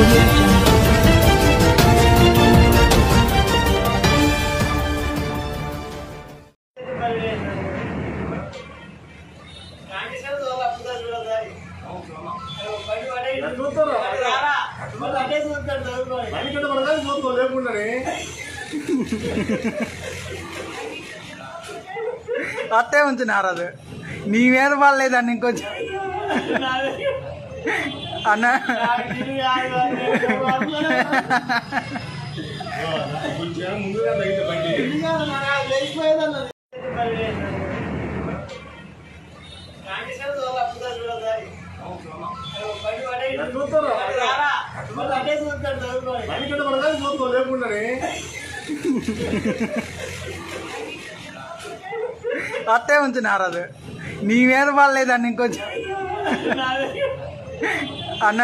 audio jungle. లేకుండానే అత్తే ఉంచు నారాదు నీ మీద పడలేదండి ఇంకొంచెం అన్న కొంచెం ముందుగా తగ్గితే బండి చూస్తారా బండి కింద పడగానే చూస్తాం లేకుండానే అత్తే ఉంచు నారాదు నీ మీద పడలేదండి ఇంకొంచెం అన్న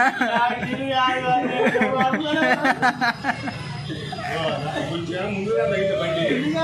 కొంచెం ముందుగా తగ్గితే బండి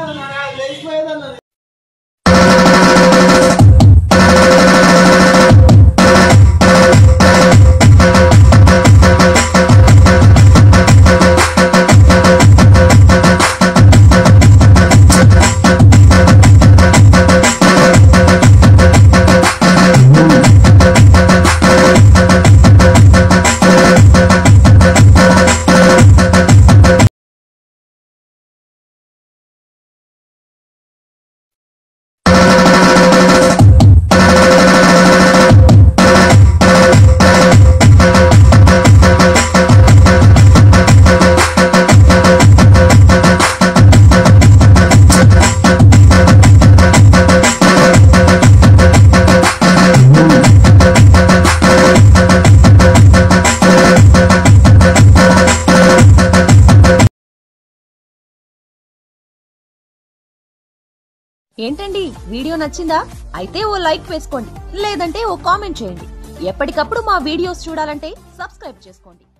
ఏంటండి వీడియో నచ్చిందా అయితే ఓ లైక్ వేసుకోండి లేదంటే ఓ కామెంట్ చేయండి ఎప్పటికప్పుడు మా వీడియోస్ చూడాలంటే సబ్స్క్రైబ్ చేసుకోండి